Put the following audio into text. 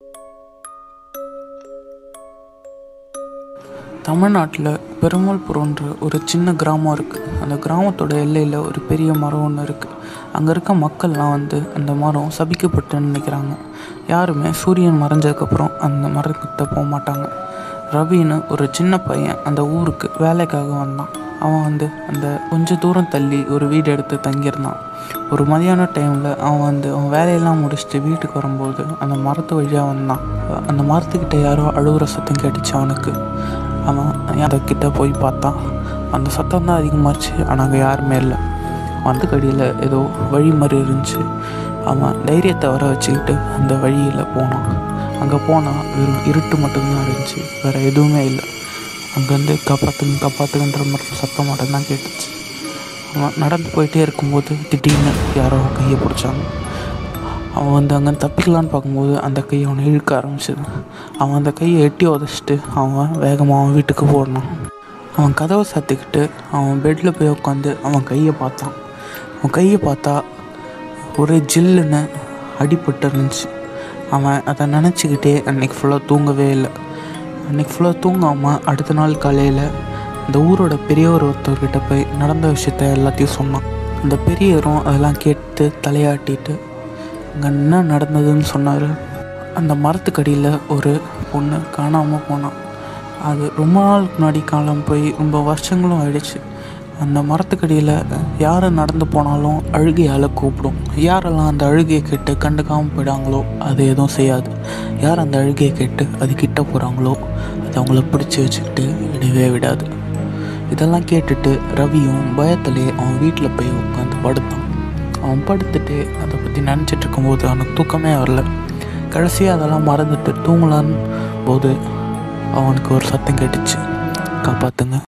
தமிழ்நாட்டில் பெருமாள்புரம்ன்ற ஒரு சின்ன கிராமம் இருக்குது அந்த கிராமத்தோட எல்லையில் ஒரு பெரிய மரம் ஒன்று இருக்குது அங்கே இருக்க மக்கள்லாம் வந்து அந்த மரம் சபிக்கப்பட்டுன்னு நினைக்கிறாங்க யாருமே சூரியன் மறைஞ்சதுக்கப்புறம் அந்த மரத்துக்கிட்ட போக மாட்டாங்க ரவின்னு ஒரு சின்ன பையன் அந்த ஊருக்கு வேலைக்காக வந்தான் அவன் வந்து அந்த கொஞ்ச தூரம் தள்ளி ஒரு வீடு எடுத்து தங்கியிருந்தான் ஒரு மதியான டைமில் அவன் வந்து அவன் வேலையெல்லாம் முடிச்சுட்டு வீட்டுக்கு வரும்போது அந்த மரத்து வழியாக வந்தான் அந்த மரத்துக்கிட்ட யாரோ அழுகுற சத்தம் கேட்டுச்சு அவனுக்கு அவன் அந்த கிட்ட போய் பார்த்தான் அந்த சத்தம் தான் அதிகமாச்சு ஆனால் அங்கே யாருமே இல்லை வந்து கடியில் ஏதோ வழி மாதிரி இருந்துச்சு அவன் தைரியத்தை வர வச்சுக்கிட்டு அந்த வழியில் போனான் அங்கே போனால் வெறும் இருட்டு மட்டும்தான் இருந்துச்சு வேறு எதுவுமே இல்லை அங்கேருந்து காப்பாற்றுங்க காப்பாற்றுங்கன்ற மாதிரி சத்தம் மட்டும்தான் கேட்டுச்சு அவன் நடந்து போயிட்டே இருக்கும்போது திடீர்னு யாரோ அவன் கையை பிடிச்சாங்க அவன் வந்து அங்கே தப்பிக்கலான்னு பார்க்கும்போது அந்த கை அவனை இழுக்க ஆரம்பிச்சது அவன் அந்த கையை எட்டி உதச்சிட்டு அவன் வேகமாக அவன் வீட்டுக்கு போனான் அவன் கதவை சாத்திக்கிட்டு அவன் பெட்டில் போய் உட்காந்து அவன் கையை பார்த்தான் அவன் கையை பார்த்தா ஒரே ஜில்லுன்னு அடிபட்டு இருந்துச்சு அவன் அதை நினச்சிக்கிட்டே அன்றைக்கி ஃபுல்லாக தூங்கவே இல்லை அன்றைக்கி ஃபுல்லாக தூங்காமல் அடுத்த நாள் காலையில் அந்த ஊரோட பெரியவர் ஒருத்தர்கிட்ட போய் நடந்த விஷயத்த எல்லாத்தையும் சொன்னான் அந்த பெரியவரும் அதெல்லாம் கேட்டு தலையாட்டிட்டு அங்கே என்ன நடந்ததுன்னு சொன்னார் அந்த மரத்துக்கடியில் ஒரு பொண்ணு காணாமல் போனான் அது ரொம்ப நாளுக்கு முன்னாடி காலம் போய் ரொம்ப வருஷங்களும் ஆயிடுச்சு அந்த மரத்துக்கடியில் யார் நடந்து போனாலும் அழுகையால் கூப்பிடும் யாரெல்லாம் அந்த அழுகையை கேட்டு கண்டுக்காமல் போயிடாங்களோ அது எதுவும் செய்யாது யார் அந்த அழுகையை கேட்டு அது கிட்ட போகிறாங்களோ அது அவங்கள பிடிச்சி வச்சுக்கிட்டு விடவே விடாது இதெல்லாம் கேட்டுட்டு ரவியும் பயத்திலே அவன் வீட்டில் போய் உட்காந்து படுத்தான் அவன் படுத்துட்டு அதை பற்றி நினச்சிட்டு இருக்கும்போது அவனுக்கு தூக்கமே வரல கடைசியாக அதெல்லாம் மறந்துட்டு தூங்கலான்னு போது அவனுக்கு ஒரு சத்தம் கேட்டுச்சு காப்பாற்றுங்க